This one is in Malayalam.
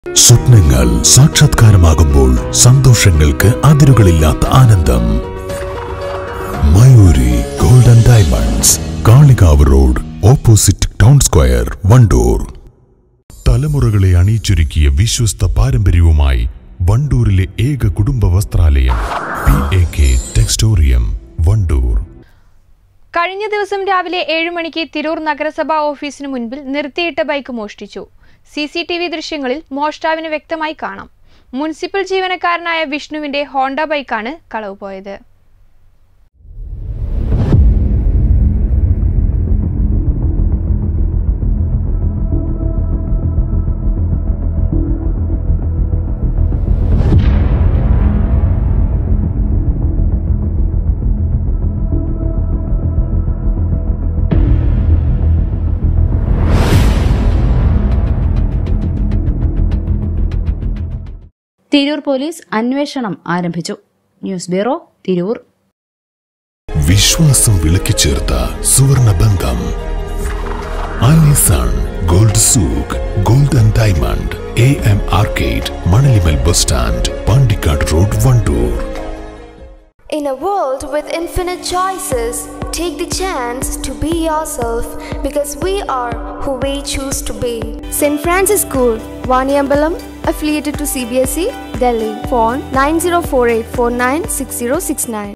സ്വപ്നങ്ങൾ സാക്ഷാത്കാരമാകുമ്പോൾ സന്തോഷങ്ങൾക്ക് അതിരുകളില്ലാത്ത ആനന്ദം Mayuri golden diamonds Kalikavu road opposite town square Wandoor തലമുറകളെ അണിയിച്ചൊരുക്കിയ വിശ്വസ്ത പാരമ്പര്യവുമായി വണ്ടൂരിലെ ഏക കുടുംബ വസ്ത്രാലയം P A K Textorium Wandoor കഴിഞ്ഞ ദിവസം രാവിലെ ഏഴ് മണിക്ക് തിരൂർ നഗരസഭാ ഓഫീസിന് മുൻപിൽ നിർത്തിയിട്ട ബൈക്ക് മോഷ്ടിച്ചു സി സി ടി വി ദൃശ്യങ്ങളിൽ മോഷ്ടാവിന് വ്യക്തമായി കാണാം മുനിസിപ്പൽ ജീവനക്കാരനായ വിഷ്ണുവിന്റെ ഹോണ്ട ബൈക്കാണ് കളവ് പോയത് തിരൂർ പോലീസ് അന്വേഷണം ആരംഭിച്ചു ന്യൂസ് ബ്യൂറോ തിരൂർ വിശ്വാസം വിളക്കിച്ചേർത്ത സുവർണ ബന്ധം Allison gold souk gold and diamond A M arcade Manalimal bus stand Pandikkad road Wandoor In a world with infinite choices, take the chance to be yourself because we are who we choose to be. St. Francis School, Vaniambalam, affiliated to CBSE, Delhi. Phone 9048496069.